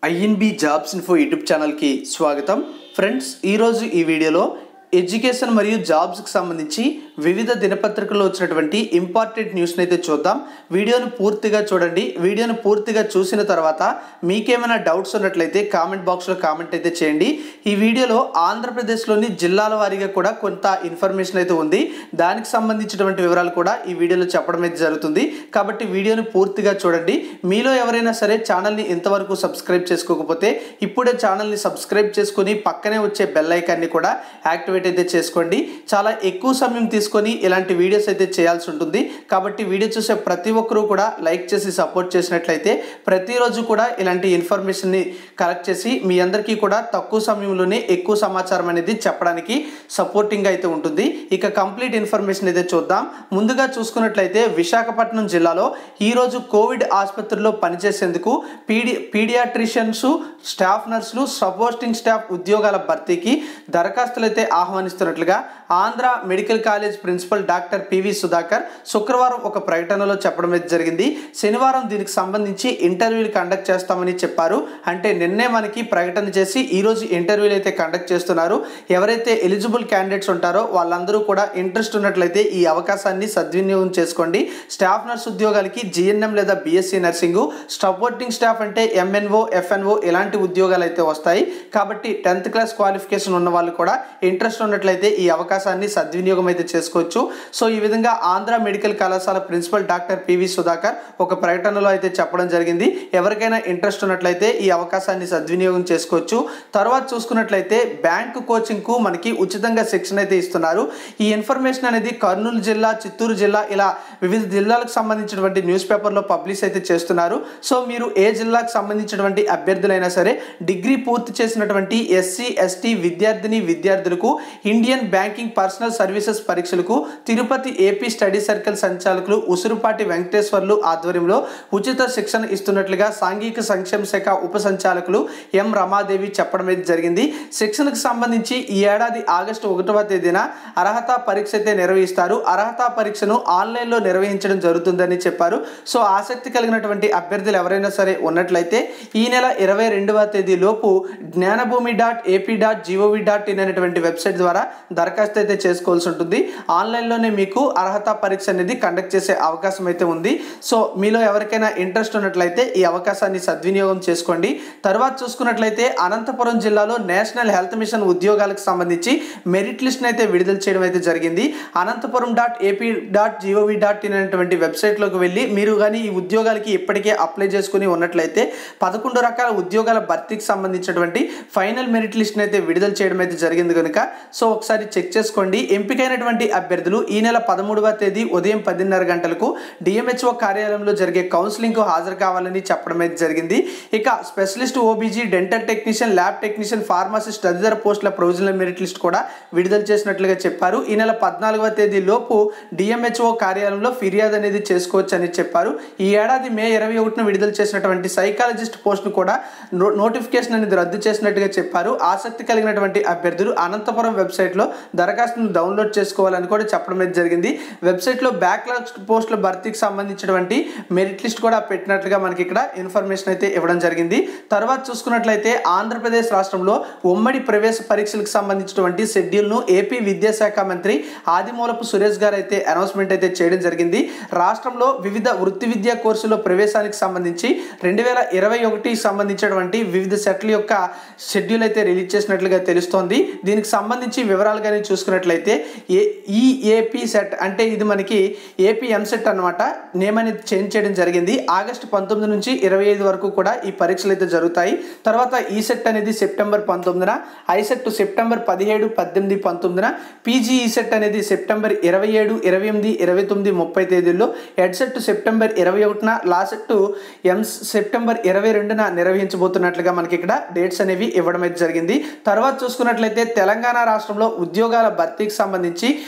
INB jobs info YouTube ఛానల్కి స్వాగతం friends ఈరోజు ఈ వీడియోలో ఎడ్యుకేషన్ మరియు జాబ్స్కి సంబంధించి వివిధ దినపత్రికల్లో వచ్చినటువంటి ఇంపార్టెంట్ న్యూస్ని అయితే చూద్దాం వీడియోను పూర్తిగా చూడండి వీడియోను పూర్తిగా చూసిన తర్వాత మీకేమైనా డౌట్స్ ఉన్నట్లయితే కామెంట్ బాక్స్లో కామెంట్ అయితే చేయండి ఈ వీడియోలో ఆంధ్రప్రదేశ్లోని జిల్లాల వారీగా కూడా కొంత ఇన్ఫర్మేషన్ అయితే ఉంది దానికి సంబంధించినటువంటి వివరాలు కూడా ఈ వీడియోలో చెప్పడం అయితే జరుగుతుంది కాబట్టి వీడియోను పూర్తిగా చూడండి మీలో ఎవరైనా సరే ఛానల్ని ఇంతవరకు సబ్స్క్రైబ్ చేసుకోకపోతే ఇప్పుడే ఛానల్ని సబ్స్క్రైబ్ చేసుకొని పక్కనే వచ్చే బెల్ ఐకాన్ని కూడా యాక్టివేట్ అయితే చేసుకోండి చాలా ఎక్కువ సమయం తీసుకొని ఇలాంటి వీడియోస్ అయితే చేయాల్సి ఉంటుంది కాబట్టి వీడియో చూసే ప్రతి ఒక్కరూ కూడా లైక్ చేసి సపోర్ట్ చేసినట్లయితే ప్రతిరోజు కూడా ఇలాంటి ఇన్ఫర్మేషన్ని కలెక్ట్ చేసి మీ అందరికీ కూడా తక్కువ సమయంలోనే ఎక్కువ సమాచారం అనేది చెప్పడానికి సపోర్టింగ్ అయితే ఉంటుంది ఇక కంప్లీట్ ఇన్ఫర్మేషన్ అయితే చూద్దాం ముందుగా చూసుకున్నట్లయితే విశాఖపట్నం జిల్లాలో ఈరోజు కోవిడ్ ఆసుపత్రిలో పనిచేసేందుకు పీడి పీడియాట్రిషియన్స్ స్టాఫ్ నర్సులు సపోర్టింగ్ స్టాఫ్ ఉద్యోగాల భర్తీకి దరఖాస్తులు అయితే ఆహ్వానిస్తున్నట్లుగా Andhra medical college principal doctor PV Sudhakar శుక్రవారం ఒక ప్రకటనలో చెప్పడం అయితే జరిగింది శనివారం దీనికి సంబంధించి ఇంటర్వ్యూలు కండక్ట్ చేస్తామని చెప్పారు అంటే నిన్నే మనకి ప్రకటన చేసి ఈరోజు ఇంటర్వ్యూలు అయితే కండక్ట్ చేస్తున్నారు ఎవరైతే ఎలిజిబుల్ క్యాండిడేట్స్ ఉంటారో వాళ్ళందరూ కూడా ఇంట్రెస్ట్ ఉన్నట్లయితే ఈ అవకాశాన్ని సద్వినియోగం చేసుకోండి స్టాఫ్ నర్స్ ఉద్యోగాలకి జిఎన్ఎం లేదా బీఎస్సీ నర్సింగ్ సపోర్టింగ్ స్టాఫ్ అంటే ఎంఎన్ఓ ఎఫ్ఎన్ఓ ఇలాంటి ఉద్యోగాలు అయితే వస్తాయి కాబట్టి టెన్త్ క్లాస్ క్వాలిఫికేషన్ ఉన్న వాళ్ళు కూడా ఇంట్రెస్ట్ ఉన్నట్లయితే ఈ అవకాశాన్ని సద్వినియోగం అయితే చేసుకోవచ్చు సో ఈ విధంగా ఆంధ్ర మెడికల్ కళాశాల ప్రిన్సిపల్ డాక్టర్ పివి సుధాకర్ ఒక ప్రకటనలో అయితే చెప్పడం జరిగింది ఎవరికైనా ఇంట్రెస్ట్ ఉన్నట్లయితే ఈ అవకాశాన్ని సద్వినియోగం చేసుకోవచ్చు తర్వాత చూసుకున్నట్లయితే బ్యాంకు కోచింగ్కు మనకి ఉచితంగా శిక్షణ అయితే ఇస్తున్నారు ఈ ఇన్ఫర్మేషన్ అనేది కర్నూలు జిల్లా చిత్తూరు జిల్లా ఇలా వివిధ జిల్లాలకు సంబంధించినటువంటి న్యూస్ పేపర్లో పబ్లిష్ అయితే చేస్తున్నారు సో మీరు ఏ జిల్లాకు సంబంధించినటువంటి అభ్యర్థులైనా సరే డిగ్రీ పూర్తి చేసినటువంటి ఎస్సీ ఎస్టీ విద్యార్థిని విద్యార్థులకు ఇండియన్ బ్యాంకింగ్ పర్సనల్ సర్వీసెస్ పరీక్షలకు తిరుపతి ఏపీ స్టడీ సర్కిల్ సంచాలకులు ఉసురుపాటి వెంకటేశ్వర్లు ఆధ్వర్యంలో ఉచిత శిక్షణ ఇస్తున్నట్లుగా సాంఘిక సంక్షేమ శాఖ ఉప సంచాలకులు ఎం రమాదేవి చెప్పడం అయితే జరిగింది శిక్షణకు సంబంధించి ఈ ఏడాది ఆగస్టు ఒకటవ తేదీన అర్హత పరీక్ష అయితే నిర్వహిస్తారు అర్హత పరీక్షను ఆన్లైన్లో నిర్వహించడం జరుగుతుందని చెప్పారు సో ఆసక్తి కలిగినటువంటి అభ్యర్థులు ఎవరైనా సరే ఉన్నట్లయితే ఈ నెల ఇరవై రెండవ తేదీ లోపు Gnanabhumi dot AP dot GOV dot in అనేటువంటి వెబ్సైట్ ద్వారా దరఖాస్తు అయితే చేసుకోవాల్సి ఉంటుంది ఆన్లైన్లోనే మీకు అర్హత పరీక్ష అనేది కండక్ట్ చేసే అవకాశం అయితే ఉంది సో మీలో ఎవరికైనా ఇంట్రెస్ట్ ఉన్నట్లయితే ఈ అవకాశాన్ని సద్వినియోగం చేసుకోండి తర్వాత చూసుకున్నట్లయితే అనంతపురం జిల్లాలో నేషనల్ హెల్త్ మిషన్ ఉద్యోగాలకు సంబంధించి మెరిట్ లిస్ట్ని అయితే విడుదల చేయడం అయితే జరిగింది Anantapur dot AP dot GOV dot in అనేటువంటి వెబ్సైట్లోకి వెళ్ళి మీరు కానీ ఈ ఉద్యోగాలకి ఇప్పటికే అప్లై చేసుకుని ఉన్నట్లయితే పదకొండు రకాల ఉద్యోగాల భర్తీకి సంబంధించినటువంటి ఫైనల్ మెరిట్ లిస్ట్ని అయితే విడుదల చేయడం అయితే జరిగింది కనుక సో ఒకసారి చెక్ చేసుకోండి ఎంపికైనటువంటి అభ్యర్థులు ఈ నెల పదమూడవ తేదీ ఉదయం పదిన్నర గంటలకు డిఎంహెచ్ఓ కార్యాలయంలో జరిగే కౌన్సిలింగ్కు హాజరు కావాలని చెప్పడం అయితే జరిగింది ఇక specialist OBG dental technician lab technician pharmacist తదితర పోస్టుల ప్రొవిజనల్ మెరిట్ లిస్ట్ కూడా విడుదల చేసినట్లుగా చెప్పారు ఈ నెల పద్నాలుగవ తేదీ లోపు డిఎంహెచ్ఓ కార్యాలయంలో ఫిర్యాదు అనేది చేసుకోవచ్చు అని చెప్పారు ఈ ఏడాది మే ఇరవై ఒకటిన విడుదల చేసినటువంటి సైకాలజిస్ట్ పోస్ట్ను కూడా నో నోటిఫికేషన్ అనేది రద్దు చేసినట్టుగా చెప్పారు ఆసక్తి కలిగినటువంటి అభ్యర్థులు అనంతపురం వెబ్సైట్లో దరఖాస్తును డౌన్లోడ్ చేసుకోవాలని కూడా చెప్పడం అయితే జరిగింది వెబ్సైట్లో బ్యాక్లాగ్ పోస్టుల భర్తీకి సంబంధించినటువంటి మెరిట్ లిస్ట్ కూడా పెట్టినట్లుగా మనకి ఇక్కడ ఇన్ఫర్మేషన్ అయితే ఇవ్వడం జరిగింది తర్వాత చూసుకున్నట్లయితే ఆంధ్రప్రదేశ్ రాష్ట్రంలో ఉమ్మడి ప్రవేశ పరీక్షలకు సంబంధించినటువంటి షెడ్యూల్ను ఏపీ విద్యాశాఖ మంత్రి ఆదిమూలపు సురేష్ గారు అయితే అనౌన్స్మెంట్ అయితే చేయడం జరిగింది రాష్ట్రంలో వివిధ వృత్తి విద్యా కోర్సులో ప్రవేశానికి సంబంధించి రెండు వేల ఇరవై ఒకటికి సంబంధించినటువంటి వివిధ సెట్ల యొక్క షెడ్యూల్ అయితే రిలీజ్ చేసినట్లుగా తెలుస్తోంది దీనికి సంబంధించి వివరాలు కానీ చూసుకున్నట్లయితే ఏ ఈ ఏపీ సెట్ అంటే ఇది మనకి ఏపీ ఎంసెట్ అనమాట నేమ్ అనేది చేంజ్ చేయడం జరిగింది ఆగస్టు పంతొమ్మిది నుంచి ఇరవై ఐదు వరకు కూడా ఈ పరీక్షలు అయితే జరుగుతాయి తర్వాత ఈ సెట్ అనేది సెప్టెంబర్ పంతొమ్మిదిన ఐసెట్ సెప్టెంబర్ పదిహేడు పద్దెనిమిది పంతొమ్మిదిన పీజీ ఈ సెట్ అనేది సెప్టెంబర్ ఇరవై ఏడు ఇరవై ఎనిమిది ఇరవై తొమ్మిది ముప్పై తేదీల్లో హెడ్సెట్ సెప్టెంబర్ ఇరవై ఒకటిన లాసెట్ ఎం సెప్టెంబర్ ఇరవై రెండున నిర్వహించబోతున్నట్లుగా మనకి ఇక్కడ డేట్స్ అనేవి ఇవ్వడం అయితే జరిగింది తర్వాత చూసుకున్నట్లయితే తెలంగాణ రాష్ట్రంలో ఉద్యోగాల భర్తీకి సంబంధించి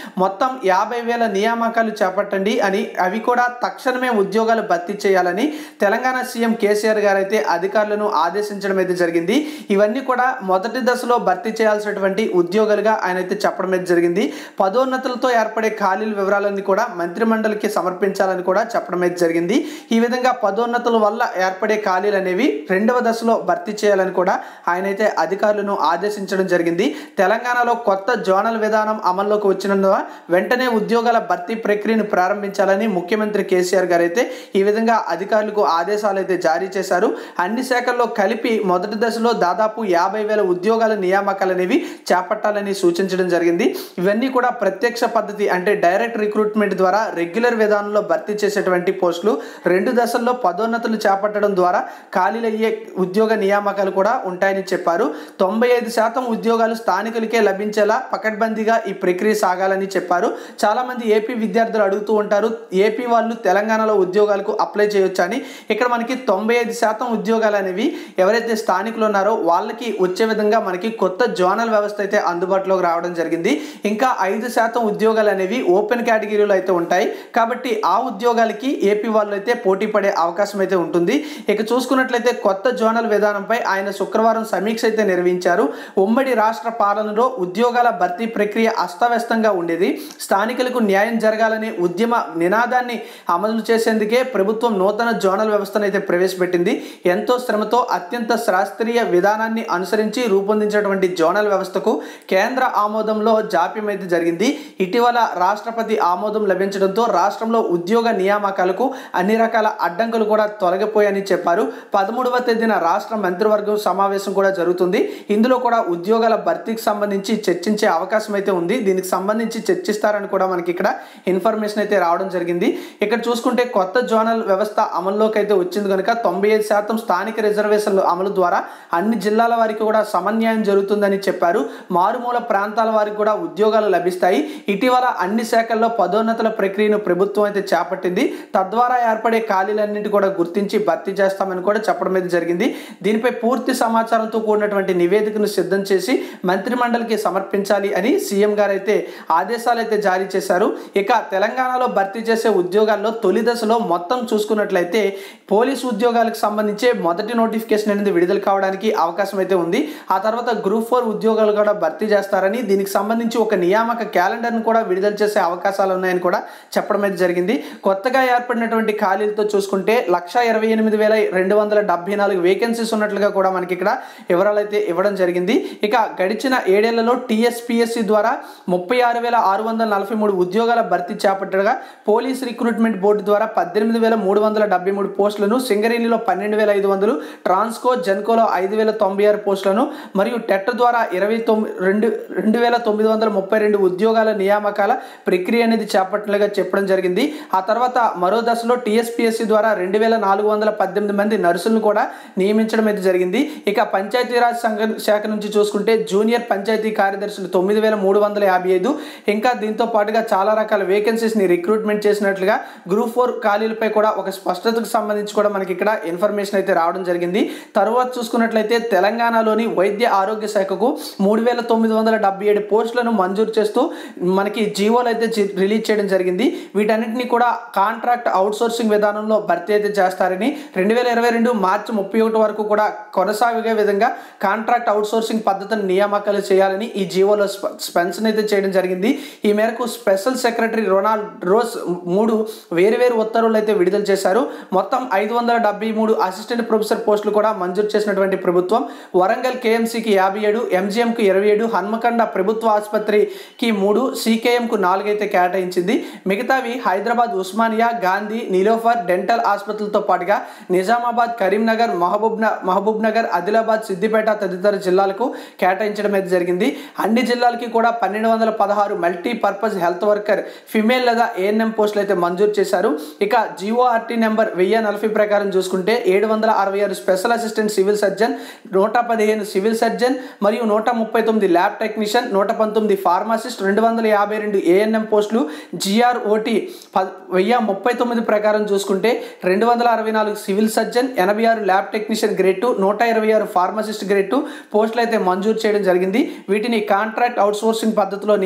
మొత్తం యాభై వేల నియామకాలు చేపట్టండి అని అవి కూడా తక్షణమే ఉద్యోగాలు భర్తీ చేయాలని తెలంగాణ సీఎం కేసీఆర్ గారు అయితే అధికారులను ఆదేశించడం అయితే జరిగింది ఇవన్నీ కూడా మొదటి దశలో భర్తీ చేయాల్సినటువంటి ఉద్యోగాలుగా ఆయన అయితే చెప్పడం అయితే జరిగింది పదోన్నతులతో ఏర్పడే ఖాళీల వివరాలన్నీ కూడా మంత్రిమండలికి సమర్పించాలని కూడా చెప్పడం అయితే జరిగింది ఈ విధంగా పదోన్నతుల వల్ల ఏర్పడే ఖాళీలు అనేవి రెండవ దశలో భర్తీ చేయాలని కూడా ఆయన అయితే అధికారులను ఆదేశించడం జరిగింది తెలంగాణలో కొత్త జోనల్ విధానం అమల్లోకి వచ్చినందున వెంటనే ఉద్యోగాల భర్తీ ప్రక్రియను ప్రారంభించాలని ముఖ్యమంత్రి కేసీఆర్ గారు అయితే ఈ విధంగా అధికారులకు ఆదేశాలు అయితే జారీ చేశారు అన్ని శాఖల్లో కలిపి మొదటి దశలో దాదాపు యాభై వేల ఉద్యోగాల నియామకాలు అనేవి చేపట్టాలని సూచించడం జరిగింది ఇవన్నీ కూడా ప్రత్యక్ష పద్ధతి అంటే డైరెక్ట్ రిక్రూట్మెంట్ ద్వారా రెగ్యులర్ విధానంలో భర్తీ చేసేటువంటి పోస్టులు రెండు దశల్లో పదోన్నతులు చేపట్టడం ద్వారా ఖాళీలయ్యే ఉద్యోగ నియామకాలు కూడా ఉంటాయని చెప్పారు తొంభై ఐదు శాతం ఉద్యోగాలు స్థానికులకే లభించేలా పకడ్బందీగా ఈ ప్రక్రియ సాగాలని చెప్పారు చాలా మంది ఏపీ విద్యార్థులు అడుగుతూ ఉంటారు ఏపీ వాళ్ళు తెలంగాణలో ఉద్యోగాలకు అప్లై చేయొచ్చు అని ఇక్కడ మనకి తొంభై ఐదు శాతం ఉద్యోగాలు అనేవి ఎవరైతే స్థానికులు ఉన్నారో వాళ్ళకి వచ్చే విధంగా మనకి కొత్త జోనల్ వ్యవస్థ అయితే అందుబాటులోకి రావడం జరిగింది ఇంకా ఐదు శాతం ఉద్యోగాలు అనేవి ఓపెన్ కేటగిరీలో అయితే ఉంటాయి కాబట్టి ఆ ఉద్యోగాలకి ఏపీ వాళ్ళు అయితే పోటీ పడే అవకాశం అయితే ఉంటుంది ఇక చూసుకున్నట్లయితే కొత్త జోనల్ విధానంపై ఆయన శుక్రవారం సమీక్ష అయితే నిర్వహించారు ఉమ్మడి రాష్ట్ర పాలనలో ఉద్యోగాల భర్తీ ప్రక్రియ అస్తవ్యస్తంగా ఉండేది స్థానికులకు న్యాయం జరగాలనే ఉద్యమ నినాదాన్ని అమలు చేసేందుకే ప్రభుత్వం నూతన జోనల్ వ్యవస్థను అయితే ప్రవేశపెట్టింది ఎంతో శ్రమతో అత్యంత శాస్త్రీయ విధానాన్ని అనుసరించి రూపొందించినటువంటి జోనల్ వ్యవస్థకు కేంద్ర ఆమోదంలో జాప్యం అయితే జరిగింది ఇటీవల రాష్ట్రపతి ఆమోదం లభించడంతో రాష్ట్రంలో ఉద్యోగ నియామకాలకు అన్ని రకాల అడ్డంకులు కూడా తొలగిపోయాయని చెప్పారు పదమూడవ తేదీన రాష్ట్ర మంత్రివర్గం సమావేశం కూడా జరుగుతుంది ఇందులో కూడా ఉద్యోగాల భర్తీకి సంబంధించి చర్చించే అవకాశం అయితే ఉంది దీనికి సంబంధించి చర్చిస్తారని కూడా మనకి ఇక్కడ ఇన్ఫర్మేషన్ అయితే రావడం జరిగింది ఇక్కడ చూసుకుంటే కొత్త జోనల్ వ్యవస్థ అమల్లోకి అయితే వచ్చింది కనుక తొంభై ఐదు శాతం స్థానిక రిజర్వేషన్లు అమలు ద్వారా అన్ని జిల్లాల వారికి కూడా సమన్యాయం జరుగుతుందని చెప్పారు మారుమూల ప్రాంతాల వారికి కూడా ఉద్యోగాలు లభిస్తాయి ఇటీవల అన్ని శాఖల్లో పదోన్నతుల ప్రక్రియను ప్రభుత్వం అయితే చేపట్టింది తద్వారా ఏర్పడే ఖాళీలన్నింటి కూడా గుర్తించి భర్తీ చేస్తామని కూడా చెప్పడం అయితే జరిగింది దీనిపై పూర్తి సమాచారంతో కూడినటువంటి నివేదికను సిద్ధం చేసి మంత్రిమండలికి సమర్పించాలి అని సీఎం గారు అయితే ఆదేశాలు అయితే జారీ చేశారు ఇక తెలంగాణలో భర్తీ చేసే ఉద్యోగాల్లో తొలి దశలో మొత్తం చూసుకున్నట్లయితే పోలీసు ఉద్యోగాలకు సంబంధించి మొదటి నోటిఫికేషన్ అనేది విడుదల కావడానికి అవకాశం అయితే ఉంది ఆ తర్వాత గ్రూప్ ఫోర్ ఉద్యోగాలు కూడా భర్తీ చేస్తారని దీనికి సంబంధించి ఒక నియామక క్యాలెండర్ను కూడా విడుదల చేసే అవకాశాలు ఉన్నాయని కూడా చెప్పడం అయితే జరిగింది కొత్తగా ఏర్పడినటువంటి ఖాళీలతో చూసుకుంటే లక్ష ఇరవై ఎనిమిది వేల రెండు వందల డెబ్బై నాలుగు వేకెన్సీస్ ఉన్నట్లుగా కూడా మనకి ఇక్కడ వివరాలు అయితే ఇవ్వడం జరిగింది ఇక గడిచిన ఏడేళ్లలో టీఎస్పీఎస్సీ ద్వారా ముప్పై ఆరు వేల ఆరు వందల నలభై మూడు ఉద్యోగాల భర్తీ చేపట్టగా పోలీస్ రిక్రూట్మెంట్ బోర్డు ద్వారా పద్దెనిమిది వేల మూడు వందల డెబ్బై మూడు పోస్టులను సింగరేణిలో పన్నెండు వేల ఐదు వందలు ట్రాన్స్కో జెన్కోలో ఐదు వేల తొంభై ఆరు పోస్టులను మరియు టెట్ ద్వారా ఇరవై తొమ్మిది రెండు రెండు వేల తొమ్మిది వందల ముప్పై రెండు ఉద్యోగాల నియామకాల ప్రక్రియ అనేది చేపట్టినట్లుగా చెప్పడం జరిగింది ఆ తర్వాత మరో దశలో టీఎస్పీఎస్సీ ద్వారా రెండు వేల నాలుగు వందల పద్దెనిమిది మంది నర్సులను కూడా నియమించడం అయితే జరిగింది ఇక పంచాయతీరాజ్ సంఘ శాఖ నుంచి చూసుకుంటే జూనియర్ పంచాయతీ కార్యదర్శులు తొమ్మిది వేల మూడు వందల యాభై ఐదు ఇంకా దీంతో పాటుగా చాలా రకాల వేకెన్సీస్ని రిక్రూట్మెంట్ చేసినట్లుగా గ్రూప్ ఫోర్ ఖాళీలపై కూడా ఒక స్పష్టతకు సంబంధించి కూడా మనకి ఇక్కడ ఇన్ఫర్మేషన్ అయితే రావడం జరిగింది తర్వాత చూసుకున్నట్లయితే తెలంగాణలోని వైద్య ఆరోగ్య శాఖకు మూడు వేల తొమ్మిది వందల డెబ్బై ఏడు పోస్టులను మంజూరు చేస్తూ మనకి జీవోలు అయితే జి- రిలీజ్ చేయడం జరిగింది వీటన్నిటిని కూడా కాంట్రాక్ట్ అవుట్సోర్సింగ్ విధానంలో భర్తీ అయితే చేస్తారని రెండు వేల ఇరవై రెండు మార్చి ముప్పై ఒకటి వరకు కూడా కొనసాగే విధంగా కాంట్రాక్ట్ అవుట్సోర్సింగ్ పద్ధతిని నియామకాలు చేయాలని ఈ జీవోలో స్ప- స్పెన్షన్ అయితే చేయడం జరిగింది ఈ మేరకు స్పెషల్ సెక్రటరీ రొనాల్డ్ రోస్ మూడు వేరువేరు ఉత్తర్వులు అయితే విడుదల చేశారు మొత్తం ఐదు వందల డెబ్బై మూడు అసిస్టెంట్ ప్రొఫెసర్ పోస్టులు కూడా మంజూరు చేసినటువంటి ప్రభుత్వం వరంగల్ కేఎంసీకి యాభై ఏడు ఎంజిఎంకు ఇరవై ఏడు హన్మకొండ ప్రభుత్వ ఆసుపత్రికి మూడు సీకేఎంకు నాలుగు అయితే కేటాయించింది మిగతావి హైదరాబాద్ ఉస్మానియా గాంధీ నీలోఫర్ డెంటల్ ఆసుపత్రులతో పాటుగా నిజామాబాద్ కరీంనగర్ మహబూబ్ న- మహబూబ్ నగర్ ఆదిలాబాద్ సిద్దిపేట తదితర జిల్లాలకు కేటాయించడం అయితే జరిగింది అన్ని జిల్లాలకి కూడా పన్నెండు వందల పదహారు multi purpose health worker female లేదా ఏఎన్ఎం పోస్టులు అయితే మంజూరు చేశారు ఇక జిఓఆర్టీ నెంబర్ వెయ్యి నలభై ప్రకారం చూసుకుంటే ఏడు వందల అరవై ఆరు స్పెషల్ అసిస్టెంట్ సివిల్ సర్జన్ నూట పదిహేను సివిల్ సర్జన్ మరియు నూట ముప్పై తొమ్మిది ల్యాబ్ టెక్నీషియన్ నూట పంతొమ్మిది ఫార్మసిస్ట్ రెండు వందల యాభై రెండు ఏఎన్ఎం పోస్టులు జిఆర్ఓటి ప వెయ్యి ముప్పై తొమ్మిది ప్రకారం చూసుకుంటే రెండు వందల అరవై నాలుగు సివిల్ సర్జన్ ఎనభై ఆరు ల్యాబ్ టెక్నీషియన్ గ్రేడ్ టూ నూట ఇరవై ఆరు ఫార్మసిస్ట్ గ్రేడ్ టూ పోస్టులు అయితే మంజూరు చేయడం జరిగింది వీటిని కాంట్రాక్ట్ అవుట్సోర్సింగ్ పద్ధతిలో నియమిస్తారని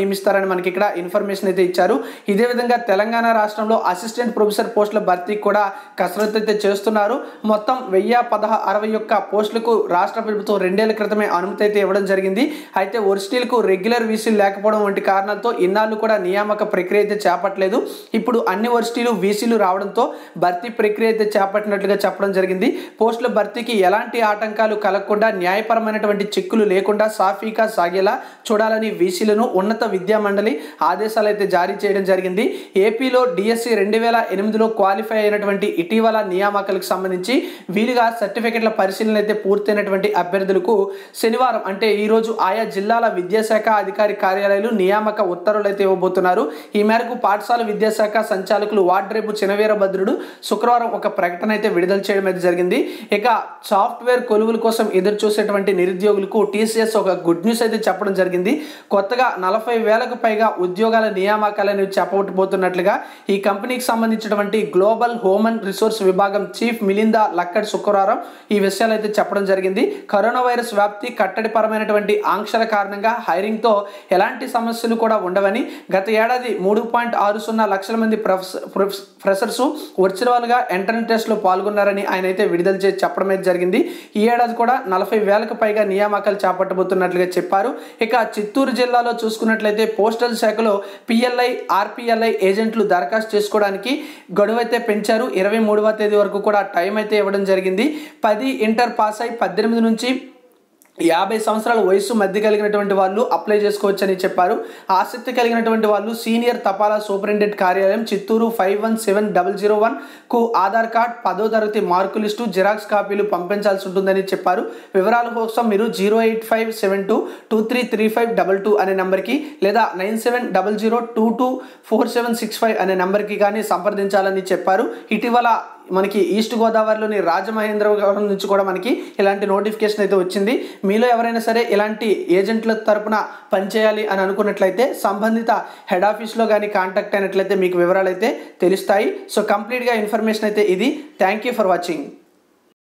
మనకి ఇక్కడ ఇన్ఫర్మేషన్ అయితే ఇచ్చారు ఇదే విధంగా తెలంగాణ రాష్ట్రంలో అసిస్టెంట్ ప్రొఫెసర్ పోస్టుల భర్తీకి కూడా కసరత్తు అయితే చేస్తున్నారు మొత్తం వెయ్యి పదహ అరవై ఒక్క పోస్టులకు రాష్ట్ర ప్రభుత్వం రెండేళ్ల క్రితమే అనుమతి అయితే ఇవ్వడం జరిగింది అయితే ఒరిజినల్కు రెగ్యులర్ వీసీలు లేకపోవడం వంటి కారణాలతో ఇన్నాళ్ళు కూడా నియామక ప్రక్రియ అయితే చేపట్టలేదు ఇప్పుడు అన్ని వర్సిటీలు వీసీలు రావడంతో భర్తీ ప్రక్రియ అయితే చేపట్టినట్లుగా చెప్పడం జరిగింది పోస్టుల భర్తీకి ఎలాంటి ఆటంకాలు కలగకుండా న్యాయపరమైనటువంటి చిక్కులు లేకుండా సాఫీగా సాగేలా చూడాలని వీసీలను ఉన్నత విద్యా మండలి ఆదేశాలు అయితే జారీ చేయడం జరిగింది ఏపీలో డిఎస్సి రెండు వేల ఎనిమిదిలో క్వాలిఫై అయినటువంటి ఇటీవల నియామకాలకు సంబంధించి వీలుగా సర్టిఫికెట్ల పరిశీలన అయితే పూర్తయినటువంటి అభ్యర్థులకు శనివారం అంటే ఈరోజు ఆయా జిల్లాల విద్యాశాఖ అధికారి కార్యాలయాలు నియామక ఉత్తర్వులు అయితే ఇవ్వబోతున్నారు ఈ మేరకు పాఠశాల విద్యాశాఖ సంచాలకులు వాడ్రేపు చినవీరభద్రుడు శుక్రవారం ఒక ప్రకటన అయితే విడుదల చేయడం అయితే జరిగింది ఇక సాఫ్ట్వేర్ కొలువుల కోసం ఎదురు చూసేటువంటి నిరుద్యోగులకు టీసీఎస్ ఒక గుడ్ న్యూస్ అయితే చెప్పడం జరిగింది కొత్తగా నలభై వేలకు పైగా ఉద్యోగాల నియామకాలను చెప్పబోతున్నట్లుగా ఈ కంపెనీకి సంబంధించినటువంటి గ్లోబల్ హ్యూమన్ రిసోర్స్ విభాగం చీఫ్ మిలిందా లక్కడ్ శుక్రవారం ఈ విషయాలు అయితే చెప్పడం జరిగింది కరోనా వైరస్ వ్యాప్తి కట్టడి పరమైనటువంటి ఆంక్షల కారణంగా హైరింగ్తో ఎలాంటి సమస్యలు కూడా ఉండవని గత ఏడాది మూడు పాయింట్ ఆరు సున్నా లక్షల మంది ఫ్రెషర్స్ వర్చువల్గా ఎంట్రన్స్ టెస్ట్లో పాల్గొన్నారని ఆయన అయితే విడుదల చేసి చెప్పడం అయితే జరిగింది ఈ ఏడాది కూడా నలభై వేలకు పైగా నియామకాలు చేపట్టబోతున్నట్లుగా చెప్పారు ఇక చిత్తూరు జిల్లాలో చూసుకున్నట్లయితే పోస్టల్ శాఖలో పిఎల్ఐ ఆర్పిఎల్ఐ ఏజెంట్లు దరఖాస్తు చేసుకోవడానికి గడువు అయితే పెంచారు ఇరవై మూడవ తేదీ వరకు కూడా టైం అయితే ఇవ్వడం జరిగింది పది ఇంటర్ పాస్ అయి పద్దెనిమిది నుంచి యాభై సంవత్సరాల వయసు మధ్య కలిగినటువంటి వాళ్ళు అప్లై చేసుకోవచ్చని చెప్పారు ఆసక్తి కలిగినటువంటి వాళ్ళు సీనియర్ తపాలా సూపరింటెండెంట్ కార్యాలయం Chittoor five one seven double zero one కు ఆధార్ కార్డ్ పదో తరగతి మార్కు లిస్టు జిరాక్స్ కాపీలు పంపించాల్సి ఉంటుందని చెప్పారు వివరాల కోసం మీరు zero eight five seven two two three three five double two అనే నెంబర్కి లేదా nine seven double zero two two four seven six five అనే నెంబర్కి కానీ సంప్రదించాలని చెప్పారు ఇటీవల మనకి ఈస్ట్ గోదావరిలోని రాజమహేంద్రవరం నుంచి కూడా మనకి ఇలాంటి నోటిఫికేషన్ అయితే వచ్చింది మీలో ఎవరైనా సరే ఇలాంటి ఏజెంట్ల తరపున పనిచేయాలి అని అనుకున్నట్లయితే సంబంధిత హెడ్ ఆఫీస్లో కానీ కాంటాక్ట్ అయినట్లయితే మీకు వివరాలు అయితే తెలుస్తాయి సో కంప్లీట్గా ఇన్ఫర్మేషన్ అయితే ఇది థ్యాంక్ యూ ఫర్ వాచింగ్